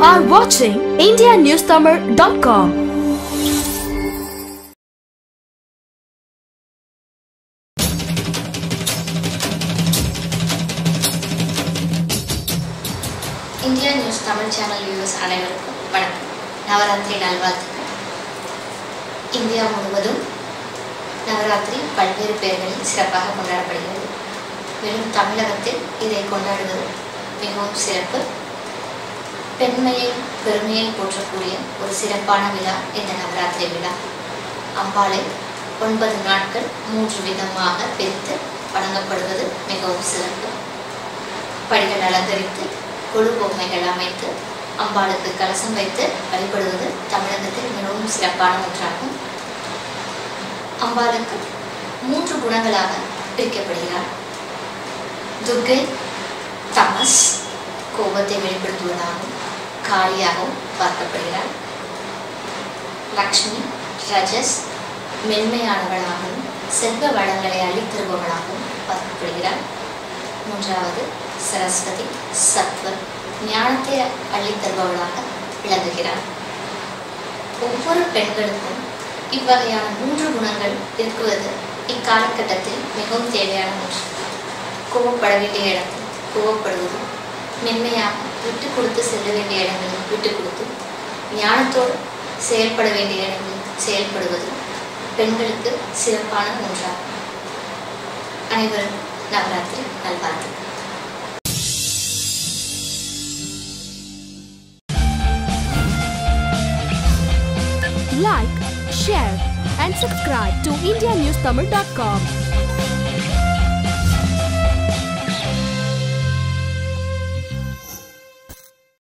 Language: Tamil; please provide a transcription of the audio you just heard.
are watching IndiaNewsTamil.com. India news Tamil channel viewers அனைவருக்கும் வணக்கம் நவராத்திரி நல்வாழ்த்துக்கள் இந்தியா முழுவதும் நவராத்திரி பல்வேறு பெயர்களில் சிறப்பாக கொண்டாடப்படுகிறது மேலும் தமிழகத்தில் இதை கொண்டாடுவது மிகவும் சிறப்பு பெண்மையை பெருமையை போற்றக்கூடிய ஒரு சிறப்பான விழா இந்த நவராத்திரி விழா அம்பாளை ஒன்பது நாட்கள் மூன்று விதமாக பிரித்து வழங்கப்படுவது மிகவும் சிறப்பு படிகள் அலங்கரித்து கொழு பொம்மைகள் அமைத்து அம்பாளுக்கு கலசம் வைத்து வழிபடுவது தமிழகத்தில் மிகவும் சிறப்பான ஒன்றாகும் அம்பாளுக்கு மூன்று குணங்களாக பிரிக்கப்படுகிறார் துர்கை தமஸ் கோபத்தை வெளிப்படுத்துவதாகவும் காளியாகவும் பார்க்கப்படுகிறார் லக்ஷ்மி ரஜஸ் மென்மையானவளாகவும் செல்வ வளங்களை அள்ளித்தருபவளாகவும் பார்க்கப்படுகிறார் மூன்றாவது சரஸ்வதி சத்வன் ஞானத்தை அள்ளித் தருபவளாக விளங்குகிறார் ஒவ்வொரு பெண்களுக்கும் இவ்வகையான மூன்று குணங்கள் இருக்குவது இக்காலகட்டத்தில் மிகவும் தேவையான ஒன்று கோவப்பட வேண்டிய இடத்தில் கோவப்படுவதும் மென்மையாக விட்டு கொடுத்து செல்ல வேண்டிய இடங்களில் விட்டு கொடுத்து ஞானத்தோடு செயல்பட வேண்டிய இடங்களில் செயல்படுவதும் பெண்களுக்கு சிறப்பான ஒன்றாகும் அனைவரும் நவராத்திரி நல்வாழ்த்துக்கள் Like, share, and subscribe to IndiaNewsTamil.com.